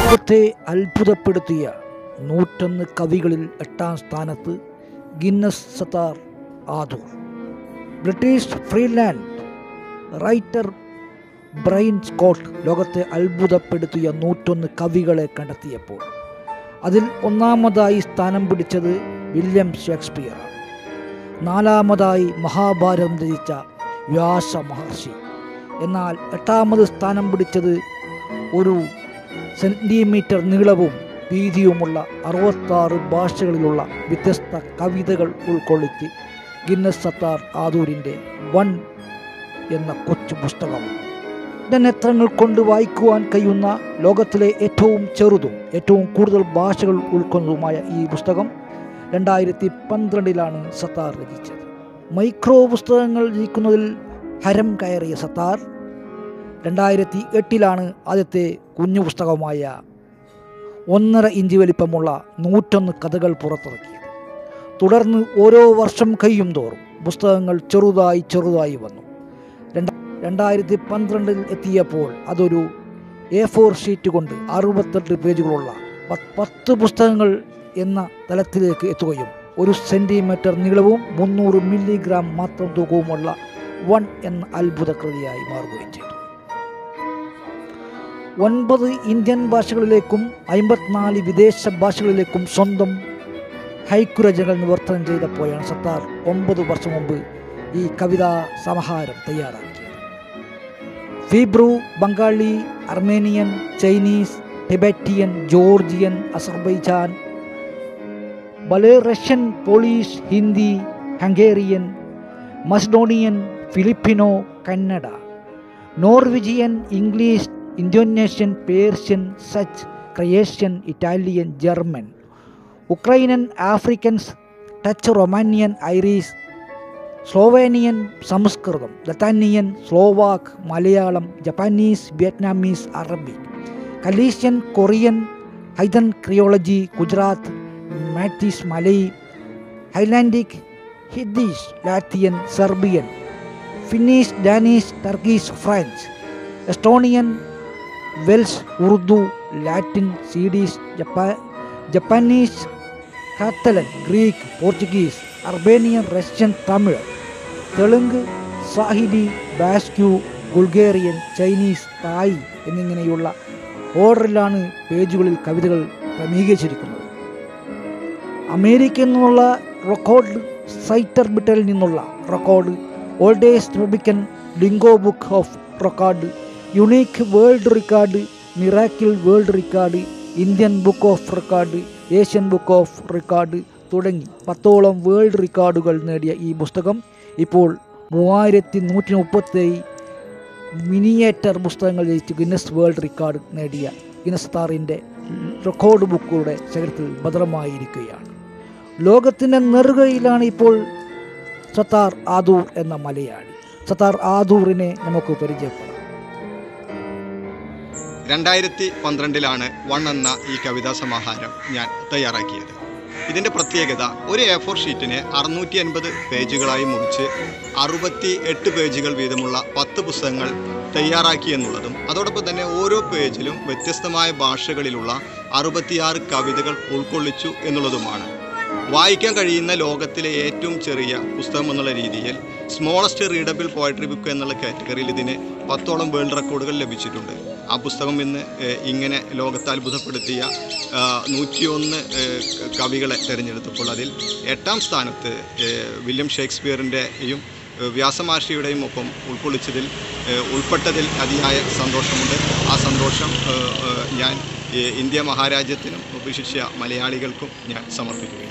ലോകത്തെ അത്ഭുതപ്പെടുത്തിയ നൂറ്റൊന്ന് കവികളിൽ എട്ടാം സ്ഥാനത്ത് Guinness Sattar Adoor British freelance writer Brian Scott ലോകത്തെ അത്ഭുതപ്പെടുത്തിയ നൂറ്റൊന്ന് കവികളെ കണ്ടെത്തിയപ്പോൾ അതിൽ ഒന്നാമതായി സ്ഥാനം പിടിച്ചത് വില്യം ഷേക്സ്പിയറാണ് നാലാമതായി മഹാഭാരതം രചിച്ച വ്യാസ മഹർഷി എന്നാൽ എട്ടാമത് സ്ഥാനം പിടിച്ചത് ഒരു സെൻറ്റിമീറ്റർ നീളവും വീതിയുമുള്ള അറുപത്താറ് ഭാഷകളിലുള്ള വ്യത്യസ്ത കവിതകൾ ഉൾക്കൊള്ളിച്ച് ഗിന്നസ് സത്താർ ആദൂരിൻ്റെ വൺ എന്ന കൊച്ചു പുസ്തകമാണ് നേത്രങ്ങൾ കൊണ്ട് വായിക്കുവാൻ കഴിയുന്ന ലോകത്തിലെ ഏറ്റവും ചെറുതും ഏറ്റവും കൂടുതൽ ഭാഷകൾ ഉൾക്കൊണ്ടതുമായ ഈ പുസ്തകം രണ്ടായിരത്തി പന്ത്രണ്ടിലാണ് സത്താർ രചിച്ചത് മൈക്രോ പുസ്തകങ്ങൾ രചിക്കുന്നതിൽ ഹരം കയറിയ സത്താർ രണ്ടായിരത്തി എട്ടിലാണ് ആദ്യത്തെ കുഞ്ഞു പുസ്തകമായ ഒന്നര ഇഞ്ച് വലിപ്പമുള്ള നൂറ്റൊന്ന് കഥകൾ പുറത്തിറക്കിയത് തുടർന്ന് ഓരോ വർഷം കഴിയും തോറും പുസ്തകങ്ങൾ ചെറുതായി ചെറുതായി വന്നു രണ്ട രണ്ടായിരത്തി പന്ത്രണ്ടിൽ എത്തിയപ്പോൾ അതൊരു എ ഫോർ ഷീറ്റ് കൊണ്ട് അറുപത്തെട്ട് പേജുകളുള്ള പത്ത് പത്ത് പുസ്തകങ്ങൾ എന്ന തലത്തിലേക്ക് എത്തുകയും ഒരു സെൻറ്റിമീറ്റർ നീളവും മുന്നൂറ് മില്ലിഗ്രാം മാത്രം തൂക്കവുമുള്ള വൺ എന്ന അത്ഭുത കൃതിയായി മാറുകയും ചെയ്തു ഒൻപത് ഇന്ത്യൻ ഭാഷകളിലേക്കും അമ്പത്തിനാല് വിദേശ ഭാഷകളിലേക്കും സ്വന്തം ഹൈക്കുരചനകൾ നിവർത്തനം ചെയ്തപ്പോഴാണ് സത്താർ ഒമ്പത് വർഷം മുമ്പ് ഈ കവിതാ സമാഹാരം തയ്യാറാക്കിയത് Hebrew Bengali Armenian Chinese Tibetan Georgian Azerbaijan Belarusian Polish Hindi Hungarian Macedonian Filipino Kannada Norwegian English Indonesian Persian സച്ച് Croatian Italian German Ukrainian Afrikaans Dutch Romanian Irish Slovenian Sanskrit Lithuanian Slovak Malayalam Japanese Vietnamese Arabic Galician Korean Haitian Creole Gujarat Maltese Malay Icelandic Yiddish Latvian Serbian Finnish Danish Turkish French Estonian Welsh Urdu Latin Swedish ജപ്പാ Japanese Catalan Greek Portuguese Albanian Russian Tamil Telugu Swahili ബാസ്ക്യു ബുൾഗേറിയൻ Chinese Thai എന്നിങ്ങനെയുള്ള ഓർഡറിലാണ് പേജുകളിൽ കവിതകൾ ക്രമീകരിച്ചിരിക്കുന്നത് അമേരിക്കയിൽ നിന്നുള്ള record സൈറ്റർ ബിറ്റലിൽ നിന്നുള്ള റെക്കോർഡ് ഓൾഡേസ് റിപ്പബ്ലിക്കൻ ഡിങ്കോ book of record unique world record miracle world record Indian book of record Asian book of record തുടങ്ങി പത്തോളം വേൾഡ് റെക്കോർഡുകൾ നേടിയ ഈ പുസ്തകം ഇപ്പോൾ മൂവായിരത്തി നൂറ്റി മുപ്പത്തി മിനിയേറ്റർ പുസ്തകങ്ങൾ ജയിച്ച് ഗിന്നസ് വേൾഡ് റെക്കോർഡ് നേടിയ ഗിന്നസ് താറിൻ്റെ റെക്കോർഡ് ബുക്കുകളുടെ ശേഖരത്തിൽ ഭദ്രമായിരിക്കുകയാണ് ലോകത്തിൻ്റെ നെറുകയിലാണ് ഇപ്പോൾ സത്താർ ആദൂർ എന്ന മലയാളി സത്താർ ആദൂറിനെ നമുക്ക് പരിചയപ്പെടാം രണ്ടായിരത്തി പന്ത്രണ്ടിലാണ് വൺ എന്ന ഈ കവിതാ സമാഹാരം ഞാൻ തയ്യാറാക്കിയത് ഇതിൻ്റെ പ്രത്യേകത ഒരു എ ഫോർ ഷീറ്റിനെ അറുന്നൂറ്റി അൻപത് പേജുകളായി മുറിച്ച് അറുപത്തി എട്ട് പേജുകൾ വീതമുള്ള പത്ത് പുസ്തകങ്ങൾ തയ്യാറാക്കി എന്നുള്ളതും അതോടൊപ്പം തന്നെ ഓരോ പേജിലും വ്യത്യസ്തമായ ഭാഷകളിലുള്ള അറുപത്തിയാറ് കവിതകൾ ഉൾക്കൊള്ളിച്ചു എന്നുള്ളതുമാണ് വായിക്കാൻ കഴിയുന്ന ലോകത്തിലെ ഏറ്റവും ചെറിയ പുസ്തകം എന്നുള്ള രീതിയിൽ സ്മോളസ്റ്റ് റീഡബിൾ പോയട്രി ബുക്ക് എന്നുള്ള കാറ്റഗറിയിൽ ഇതിന് പത്തോളം വേൾഡ് റെക്കോർഡുകൾ ലഭിച്ചിട്ടുണ്ട് ആ പുസ്തകം ഇന്ന് ഏഹ്, ഇങ്ങനെ ലോകത്തെ അത്ഭുതപ്പെടുത്തിയ ആഹ്, നൂറ്റിയൊന്ന് ഏഹ്, കവികളെ തിരഞ്ഞെടുത്തപ്പോൾ അതിൽ എട്ടാം സ്ഥാനത്ത് ഏഹ്, വില്യം ഷേക്സ്പിയറിൻ്റെയും ഏഹ്, വ്യാസമഹർഷിയുടെയും ഒപ്പം ഉൾക്കൊള്ളിച്ചതിൽ ഏഹ്, ഉൾപ്പെട്ടതിൽ അതിയായ സന്തോഷമുണ്ട് ആ സന്തോഷം ഏഹ്, ഏഹ്, ഞാൻ ഏഹ്, ഇന്ത്യ മഹാരാജ്യത്തിനും വിശിഷ്യ മലയാളികൾക്കും ഞാൻ സമർപ്പിക്കുകയാണ്